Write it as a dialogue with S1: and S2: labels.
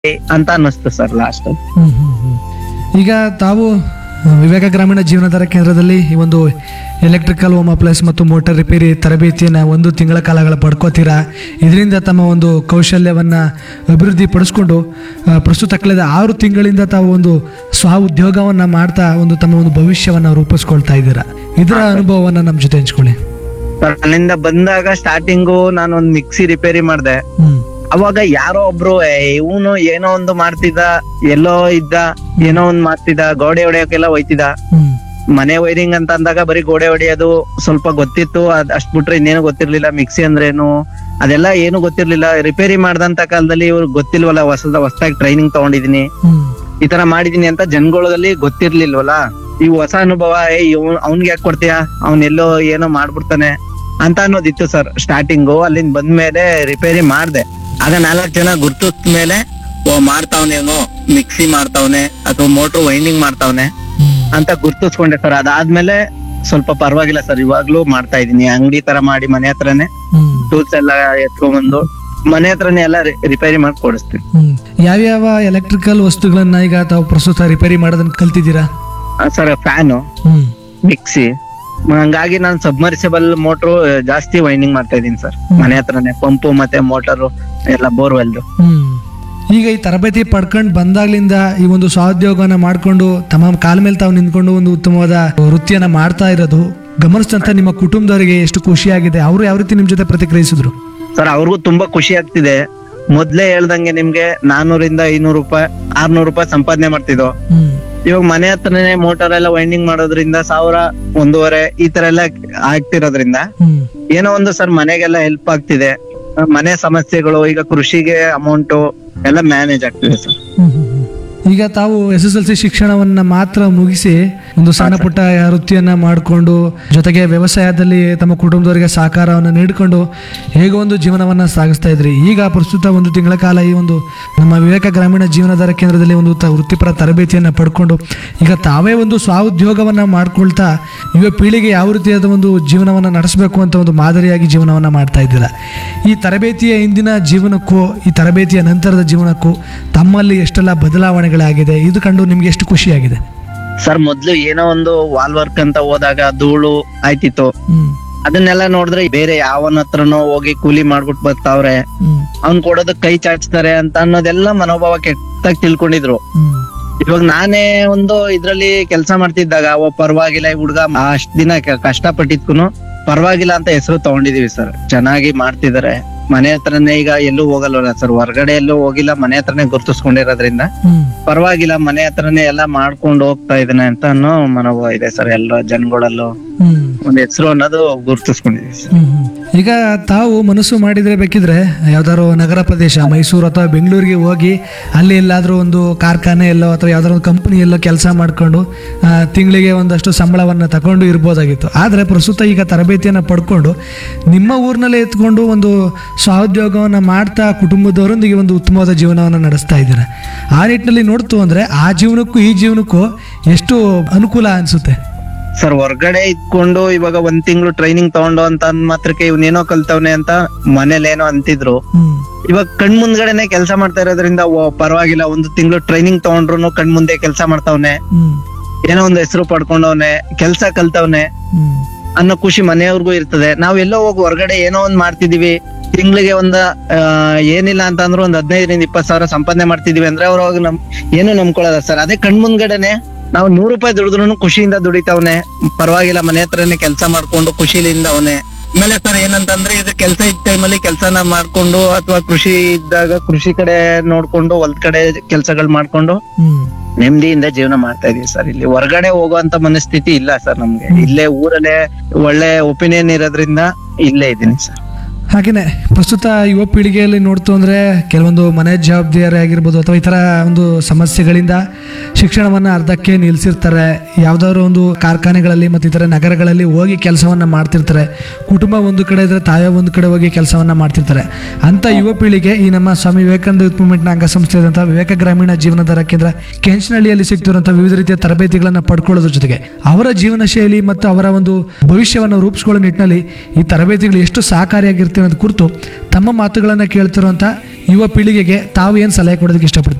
S1: ಅಂತ ಅನ್ನಿಸ್ತು sir last
S2: ಹ್ಮ್, ಹ್ಮ್, ಹ್ಮ್. ಈಗ ತಾವು ಆ, ವಿವೇಕ ಗ್ರಾಮೀಣ ಜೀವನಾಧಾರ ಕೇಂದ್ರದಲ್ಲಿ ಈ ಒಂದು ಎಲೆಕ್ಟ್ರಿಕಲ್ ಹೋಮ್ ಅಪ್ಲೈನ್ಸ್ ಮತ್ತು ಮೋಟಾರ್ ರಿಪೇರಿ ತರಬೇತಿಯನ್ನು ಒಂದು ತಿಂಗಳ ಕಾಲಗಳ ಪಡ್ಕೋತೀರಾ ಇದರಿಂದ ತಮ್ಮ ಒಂದು ಕೌಶಲ್ಯವನ್ನು ಅಭಿವೃದ್ಧಿ ಪಡಿಸ್ಕೊಂಡು ಆ, ಪ್ರಸ್ತುತ ಕಳೆದ ಆರು ತಿಂಗಳಿಂದ ತಾವು ಒಂದು ಸ್ವ ಉದ್ಯೋಗವನ್ನು ಮಾಡ್ತಾ ಒಂದು ತಮ್ಮ ಒಂದು ಭವಿಷ್ಯವನ್ನು ರೂಪಿಸ್ಕೊಳ್ತಾ ಇದ್ದೀರಾ ಇದರ ಅನುಭವವನ್ನು ನಮ್ಮ ಜೊತೆ ಹಂಚ್ಕೊಳ್ಳಿ
S1: ಸರ್ ಅಲ್ಲಿಂದ ಬಂದಾಗ ಸ್ಟಾರ್ಟಿಂಗು ನಾನು ಒಂದ್ ಮಿಕ್ಸಿ ರಿಪೇರಿ ಮಾಡ್ದೆ
S2: ಹ್ಮ್
S1: ಅವಾಗ ಯಾರೋ ಒಬ್ರು ಇವನು ಏನೋ ಒಂದು ಮಾಡ್ತಿದ್ದ ಎಲ್ಲೋ ಇದ್ದ ಏನೋ ಒಂದ್ ಮಾಡ್ತಿದ್ದ ಗೋಡೆ ಹೊಡೆಯೋಕೆಲ್ಲ ಹೋಯ್ತಿದ್ದ
S2: ಹ್ಮ್
S1: ಮನೆ ವೈರಿಂಗ್ ಅಂತ ಅಂದಾಗ ಬರೀ ಗೋಡೆ ಹೊಡೆಯೋದು ಸ್ವಲ್ಪ ಗೊತ್ತಿತ್ತು ಅದ್ ಅಷ್ಟ್ ಬಿಟ್ರೆ ಇನ್ನೇನು ಗೊತ್ತಿರ್ಲಿಲ್ಲ ಮಿಕ್ಸಿ ಅಂದ್ರೇನು ಅದೆಲ್ಲ ಏನು ಗೊತ್ತಿರ್ಲಿಲ್ಲ ರಿಪೇರಿ ಮಾಡ್ದಂತ ಕಾಲದಲ್ಲಿ ಇವ್ರು ಗೊತ್ತಿಲ್ವಲ್ಲ ಹೊಸದ ಹೊಸದಾಗಿ ಟ್ರೈನಿಂಗ್ ತಗೊಂಡಿದೀನಿ
S2: ಹ್ಮ್
S1: ಈ ತರ ಮಾಡಿದೀನಿ ಅಂತ ಜನಗಳಲ್ಲಿ ಗೊತ್ತಿರ್ಲಿಲ್ವಲ್ಲ ಈ ಹೊಸ ಅನುಭವ ಏ ಇವ್ ಅವ್ನ್ಗೆ ಯಾಕೆ ಕೊಡ್ತೀಯಾ ಅವ್ನ್ ಎಲ್ಲೋ ಏನೋ ಮಾಡ್ಬಿಡ್ತಾನೆ ಅಂತ ಅನ್ನೋದಿತ್ತು ಸರ್ ಸ್ಟಾರ್ಟಿಂಗು ಅಲ್ಲಿಂದ ಬಂದ್ಮೇಲೆ ರಿಪೇರಿ ಮಾಡ್ದೆ ಆಗ ನಾಲ್ಕು ಜನ ಗುರ್ತಿಸ್ ಮೇಲೆ ಓ ಮಾಡ್ತಾವ್ನೆ ಇವನು ಮಿಕ್ಸಿ ಮಾಡ್ತಾವ್ನೆ ಅಥವಾ ಮೋಟ್ರ್ ವೈಂಡಿಂಗ್ ಮಾಡ್ತಾವ್ನೆ
S2: ಹ್ಮ್
S1: ಅಂತ ಗುರ್ತಿಸ್ಕೊಂಡೆ ಸರ್ ಅದಾದ್ಮೇಲೆ ಸ್ವಲ್ಪ ಪರವಾಗಿಲ್ಲ ಸರ್ ಇವಾಗ್ಲೂ ಮಾಡ್ತಾ ಇದೀನಿ ಅಂಗಡಿ ತರ ಮಾಡಿ ಮನೆ ಹತ್ರನೇ
S2: ಹ್ಮ್
S1: ಟೂಲ್ಸ್ ಎಲ್ಲ ಎತ್ಕೊಂಡ್ಬಂದು ಮನೆ ಹತ್ರನೇ ಎಲ್ಲ ರಿಪೇರಿ ಮಾಡಿ ಕೊಡಿಸ್ತೀನಿ
S2: ಹ್ಮ್ ಯಾವ್ಯಾವ ಎಲೆಕ್ಟ್ರಿಕಲ್ ವಸ್ತುಗಳನ್ನ ಈಗ ತಾವು ಪ್ರಸ್ತುತ ರಿಪೇರಿ ಮಾಡೋದನ್ನ ಕಲ್ತಿದ್ದೀರಾ
S1: ಸರ್ ಫ್ಯಾನು
S2: ಹ್ಮ್
S1: ಮಿಕ್ಸಿ ಹಂಗಾಗಿ ನಾನು ಸಬ್ಮರ್ಸಿಬಲ್ ಮೋಟ್ರು ಜಾಸ್ತಿ ವೈಂಡಿಂಗ್ ಮಾಡ್ತಾ ಇದೀನಿ ಸರ್
S2: ಹ್ಮ್.
S1: ಮನೆ ಹತ್ರನೇ ಪಂಪು ಮತ್ತೆ ಮೋಟರು ಎಲ್ಲ ಬೋರ್ವೆಲ್
S2: ಹ್ಮ್ ಈಗ ಈ ತರಬೇತಿ ಪಡ್ಕೊಂಡು ಬಂದಾಗ್ಲಿಂದ ಈ ಒಂದು ಸ್ವಾದ್ಯೋಗನ ಮಾಡ್ಕೊಂಡು ತಮ್ಮ ಕಾಲ ಮೇಲೆ ತಾವು ನಿಂತ್ಕೊಂಡು ಒಂದು ಉತ್ತಮವಾದ ವೃತ್ತಿಯನ್ನ ಮಾಡ್ತಾ ಇರೋದು ಗಮನಿಸಿದಂತ ನಿಮ್ಮ ಕುಟುಂಬದವರಿಗೆ ಎಷ್ಟು ಖುಷಿಯಾಗಿದೆ ಅವರು ಯಾವ ರೀತಿ ನಿಮ್ ಜೊತೆ ಪ್ರತಿಕ್ರಿಯಿಸಿದ್ರು
S1: ಸರ್ ಅವ್ರಿಗೂ ತುಂಬಾ ಖುಷಿ ಆಗ್ತಿದೆ ಮೊದ್ಲೇ ಹೇಳ್ದಂಗೆ ನಿಮ್ಗೆ ನಾನೂರಿಂದ ಐನೂರು ರೂಪಾಯಿ ಆರ್ನೂರು ರೂಪಾಯಿ ಸಂಪಾದನೆ ಮಾಡ್ತಿದ್ವು
S2: ಹ್ಮ್
S1: ಇವಾಗ ಮನೆ ಹತ್ರನೇ ಮೋಟಾರ್ ಎಲ್ಲ ವೈಂಡಿಂಗ್ ಮಾಡೋದ್ರಿಂದ ಸಾವಿರ ಒಂದೂವರೆ ಈ ತರ ಎಲ್ಲ ಆಗ್ತಿರೋದ್ರಿಂದ
S2: ಹ್ಮ್
S1: ಏನೋ ಒಂದು ಸರ್ ಮನೆಗೆಲ್ಲ ಹೆಲ್ಪ್ ಆಗ್ತಿದೆ ಮನೆ ಸಮಸ್ಯೆಗಳು ಈಗ ಕೃಷಿಗೆ ಅಮೌಂಟ್ ಎಲ್ಲ ಮ್ಯಾನೇಜ್ ಆಗ್ತಿದೆ ಸರ್
S2: ಹ್ಮ್, ಹ್ಮ್, ಹ್ಮ್. ಈಗ ತಾವು ಎಸ್ ಎಸ್ ಎಲ್ ಸಿ ಶಿಕ್ಷಣವನ್ನ ಮಾತ್ರ ಮುಗಿಸಿ ಒಂದು ಸಣ್ಣ ಪುಟ್ಟ ವೃತ್ತಿಯನ್ನ ಮಾಡಿಕೊಂಡು ಜೊತೆಗೆ ವ್ಯವಸಾಯದಲ್ಲಿ ತಮ್ಮ ಕುಟುಂಬದವರಿಗೆ ಸಹಕಾರವನ್ನು ನೀಡಿಕೊಂಡು ಹೇಗೋ ಒಂದು ಜೀವನವನ್ನ ಸಾಗಿಸ್ತಾ ಇದ್ರಿ ಈಗ ಪ್ರಸ್ತುತ ಒಂದು ತಿಂಗಳ ಕಾಲ ಈ ಒಂದು ನಮ್ಮ ವಿವೇಕ ಗ್ರಾಮೀಣ ಜೀವನಾಧಾರ ಕೇಂದ್ರದಲ್ಲಿ ಒಂದು ತ- ವೃತ್ತಿಪರ ತರಬೇತಿಯನ್ನು ಪಡ್ಕೊಂಡು ಈಗ ತಾವೇ ಒಂದು ಸ್ವಾಉದ್ಯೋಗವನ್ನ ಮಾಡ್ಕೊಳ್ತಾ ಯುವ ಪೀಳಿಗೆ ಯಾವ ರೀತಿಯಾದ ಒಂದು ಜೀವನವನ್ನು ನಡೆಸಬೇಕು ಅಂತ ಒಂದು ಮಾದರಿಯಾಗಿ ಜೀವನವನ್ನು ಮಾಡ್ತಾ ಇದ್ದೀರಾ ಈ ತರಬೇತಿಯ ಹಿಂದಿನ ಜೀವನಕ್ಕೂ ಈ ತರಬೇತಿಯ ನಂತರದ ಜೀವನಕ್ಕೂ ತಮ್ಮಲ್ಲಿ ಎಷ್ಟೆಲ್ಲ ಬದಲಾವಣೆಗಳಾಗಿದೆ ಇದು ಕಂಡು ನಿಮ್ಗೆ ಎಷ್ಟು ಖುಷಿಯಾಗಿದೆ
S1: ಸರ್ ಮೊದ್ಲು ಏನೋ ಒಂದು ವಾಲ್ ವರ್ಕ್ ಅಂತ ಹೋದಾಗ ಧೂಳು ಆಯ್ತಿತ್ತು
S2: ಹ್ಮ್
S1: ಅದನ್ನೆಲ್ಲ ನೋಡಿದ್ರೆ ಬೇರೆ ಯಾವನ ಹತ್ರನೋ ಹೋಗಿ ಕೂಲಿ ಮಾಡ್ಬಿಟ್ಟು ಬರ್ತಾವ್ರೆ
S2: ಹ್ಮ್
S1: ಅವ್ನ್ ಕೊಡೋದಕ್ ಕೈ ಚಾಚ್ತಾರೆ ಅಂತ ಅನ್ನೋದೆಲ್ಲ ಮನೋಭಾವ ಕೆಟ್ಟಾಗಿ ತಿಳ್ಕೊಂಡಿದ್ರು
S2: ಹ್ಮ್
S1: ಇವಾಗ ನಾನೇ ಒಂದು ಇದ್ರಲ್ಲಿ ಕೆಲಸ ಮಾಡ್ತಿದ್ದಾಗ ಓ ಪರವಾಗಿಲ್ಲ ಈ ಹುಡ್ಗ ಅಷ್ಟ್ ದಿನ ಕ- ಕಷ್ಟಪಟ್ಟಿದ್ಕುನು ಪರವಾಗಿಲ್ಲ ಅಂತ ಹೆಸರು ತಗೊಂಡಿದೀವಿ ಸರ್ ಚೆನ್ನಾಗಿ ಮಾಡ್ತಿದಾರೆ ಮನೆ ಹತ್ರನೇ ಈಗ ಎಲ್ಲೂ ಹೋಗಲ್ವಲ್ಲ ಸರ್ ಹೊರಗಡೆ ಎಲ್ಲೂ ಹೋಗಿಲ್ಲ ಮನೆ ಹತ್ರನೇ ಗುರ್ತಿಸ್ಕೊಂಡಿರೋದ್ರಿಂದ
S2: ಹ್ಮ್
S1: ಪರವಾಗಿಲ್ಲ ಮನೆ ಹತ್ರನೇ ಎಲ್ಲ ಮಾಡ್ಕೊಂಡು ಹೋಗ್ತಾ ಇದ್ದಾನೆ ಅಂತ ಅನ್ನೋ ಮನೋಭಾವ ಇದೆ ಸರ್ ಎಲ್ಲ ಜನಗಳಲ್ಲೂ
S2: ಹ್ಮ್
S1: ಒಂದ್ ಹೆಸರು ಅನ್ನೋದು ಗುರ್ತಿಸ್ಕೊಂಡಿದೀವಿ ಸರ್
S2: ಹ್ಮ್ ಹ್ಮ್. ಈಗ ತಾವು ಮನಸ್ಸು ಮಾಡಿದ್ರೆ ಬೇಕಿದ್ರೆ ಯಾವ್ದಾದ್ರು ನಗರ ಪ್ರದೇಶ ಮೈಸೂರು ಅಥವಾ ಬೆಂಗಳೂರಿಗೆ ಹೋಗಿ ಅಲ್ಲಿ ಎಲ್ಲಾದ್ರೂ ಒಂದು ಕಾರ್ಖಾನೆ ಎಲ್ಲೋ ಅಥವಾ ಯಾವ್ದಾದ್ರು ಒಂದು ಕಂಪನಿ ಎಲ್ಲೋ ಕೆಲಸ ಮಾಡ್ಕೊಂಡು ತಿಂಗಳಿಗೆ ಒಂದಷ್ಟು ಸಂಬಳವನ್ನು ತಗೊಂಡು ಇರ್ಬೋದಾಗಿತ್ತು ಆದರೆ ಪ್ರಸ್ತುತ ಈಗ ತರಬೇತಿಯನ್ನು ಪಡ್ಕೊಂಡು ನಿಮ್ಮ ಊರಿನಲ್ಲೇ ಎತ್ಕೊಂಡು ಒಂದು ಸ್ವಾಉದ್ಯೋಗವನ್ನು ಮಾಡ್ತಾ ಕುಟುಂಬದವರೊಂದಿಗೆ ಒಂದು ಉತ್ತಮವಾದ ಜೀವನವನ್ನು ನಡೆಸ್ತಾ ಇದ್ದೀರಾ ಆ ನಿಟ್ಟಿನಲ್ಲಿ ನೋಡ್ತು ಅಂದರೆ ಆ ಜೀವನಕ್ಕೂ ಈ ಜೀವನಕ್ಕೂ ಎಷ್ಟು ಅನುಕೂಲ ಅನಿಸುತ್ತೆ
S1: ಸರ್ ಹೊರ್ಗಡೆ ಇದ್ಕೊಂಡು ಇವಾಗ ಒಂದ್ ತಿಂಗಳು ಟ್ರೈನಿಂಗ್ ತಗೊಂಡು ಅಂತ ಅಂದ್ ಮಾತ್ರಕ್ಕೆ ಇವ್ನೇನೋ ಕಲ್ತವ್ನೆ ಅಂತ ಮನೇಲೇನೋ ಅಂತಿದ್ರು
S2: ಹ್ಮ್
S1: ಇವಾಗ ಕಣ್ ಮುಂದ್ಗಡೆನೆ ಕೆಲಸ ಮಾಡ್ತಾ ಇರೋದ್ರಿಂದ ಓ ಪರವಾಗಿಲ್ಲ ಒಂದು ತಿಂಗಳು ಟ್ರೈನಿಂಗ್ ತಗೊಂಡ್ರು ಕಣ್ ಮುಂದೆ ಕೆಲಸ ಮಾಡ್ತಾವ್ನೆ
S2: ಹ್ಮ್
S1: ಏನೋ ಒಂದು ಹೆಸರು ಪಡ್ಕೊಂಡವ್ನೆ ಕೆಲ್ಸ ಕಲ್ತವ್ನೆ
S2: ಹ್ಮ್
S1: ಅನ್ನೋ ಖುಷಿ ಮನೆಯವ್ರಿಗೂ ಇರ್ತದೆ ನಾವ್ ಎಲ್ಲೋ ಹೋಗಿ ಹೊರಗಡೆ ಏನೋ ಒಂದ್ ಮಾಡ್ತಿದೀವಿ ತಿಂಗಳಿಗೆ ಒಂದ್ ಆ, ಏನಿಲ್ಲ ಅಂತ ಅಂದ್ರೂ ಒಂದ್ ಹದಿನೈದರಿಂದ ಇಪ್ಪತ್ ಸಾವಿರ ಸಂಪಾದನೆ ಮಾಡ್ತಿದೀವಿ ಅಂದ್ರೆ ಅವ್ರು ಅವಾಗ ನಮ್ ಏನು ನಂಬ್ಕೊಳ್ಳಲ್ಲ ಸರ್ ಅದೇ ಕಣ್ ಮುಂದ್ಗಡೆನೆ ನಾವು ನೂರು ರೂಪಾಯಿ ದುಡಿದ್ರು ಖುಷಿಯಿಂದ ದುಡಿತಾವ್ನೆ ಪರವಾಗಿಲ್ಲ ಮನೆ ಹತ್ರನೇ ಕೆಲಸ ಮಾಡ್ಕೊಂಡು ಖುಷಿಲಿಂದ ಅವನೇ ಆಮೇಲೆ ಸರ್ ಏನಂತಂದ್ರೆ ಇದು ಕೆಲಸ ಇದ್ದ ಟೈಮಲ್ಲಿ ಕೆಲಸನ ಮಾಡ್ಕೊಂಡು ಅಥವಾ ಕೃಷಿ ಇದ್ದಾಗ ಕೃಷಿ ಕಡೆ ನೋಡ್ಕೊಂಡು ಹೊಲ್ದ ಕಡೆ ಕೆಲ್ಸಗಳು ಮಾಡ್ಕೊಂಡು
S2: ಹ್ಮ್
S1: ನೆಮ್ಮದಿಯಿಂದ ಜೀವನ ಮಾಡ್ತಾ ಇದೀವಿ ಸರ್ ಇಲ್ಲಿ ಹೊರಗಡೆ ಹೋಗುವಂತ ಮನಸ್ಥಿತಿ ಇಲ್ಲ ಸರ್ ನಮ್ಗೆ ಇಲ್ಲೇ ಊರಲ್ಲೇ ಒಳ್ಳೆ ಒಪಿನಿಯನ್ ಇರೋದ್ರಿಂದ ಇಲ್ಲೇ ಇದೀನಿ ಸರ್
S2: ಹಾಗೇನೆ ಪ್ರಸ್ತುತ ಯುವ ಪೀಳಿಗೆಯಲ್ಲಿ ನೋಡ್ತು ಅಂದರೆ ಕೆಲವೊಂದು ಮನೆ ಜವಾಬ್ದಾರಿ ಆಗಿರ್ಬೋದು ಅಥವಾ ಈ ಥರ ಒಂದು ಸಮಸ್ಯೆಗಳಿಂದ ಶಿಕ್ಷಣವನ್ನು ಅರ್ಧಕ್ಕೆ ನಿಲ್ಲಿಸಿರ್ತಾರೆ ಯಾವುದಾದ್ರು ಒಂದು ಕಾರ್ಖಾನೆಗಳಲ್ಲಿ ಮತ್ತು ಇತರ ನಗರಗಳಲ್ಲಿ ಹೋಗಿ ಕೆಲಸವನ್ನು ಮಾಡ್ತಿರ್ತಾರೆ ಕುಟುಂಬ ಒಂದು ಕಡೆ ಇದ್ರೆ ತಾವೇ ಒಂದು ಕಡೆ ಹೋಗಿ ಕೆಲಸವನ್ನು ಮಾಡ್ತಿರ್ತಾರೆ ಅಂಥ ಯುವ ಪೀಳಿಗೆ ಈ ನಮ್ಮ ಸ್ವಾಮಿ ವಿವೇಕಾನಂದ ಯೂತ್ ಮೂವ್ಮೆಂಟ್ನ ಅಂಗಸಂಸ್ಥೆ ಆದಂಥ ವಿವೇಕ ಗ್ರಾಮೀಣ ಜೀವನಾಧಾರ ಕೇಂದ್ರ ಕೆಂಚನಹಳ್ಳಿಯಲ್ಲಿ ಸಿಗ್ತಿರುವಂಥ ವಿವಿಧ ರೀತಿಯ ತರಬೇತಿಗಳನ್ನು ಪಡ್ಕೊಳ್ಳೋದ್ರ ಜೊತೆಗೆ ಅವರ ಜೀವನ ಶೈಲಿ ಮತ್ತು ಅವರ ಒಂದು ಭವಿಷ್ಯವನ್ನು ರೂಪಿಸ್ಕೊಳ್ಳೋ ನಿಟ್ಟಿನಲ್ಲಿ ಈ ತರಬೇತಿಗಳು ಎಷ್ಟು ಸಹಕಾರಿಯಾಗಿರುತ್ತೆ ಅನ್ನೋದು ಕುರಿತು ತಮ್ಮ ಮಾತುಗಳನ್ನು ಕೇಳ್ತಿರುವಂಥ ಯುವ ಪೀಳಿಗೆಗೆ ತಾವು ಏನು ಸಲಹೆ ಕೊಡೋದಕ್ಕೆ ಇಷ್ಟಪಡ್ತೀವಿ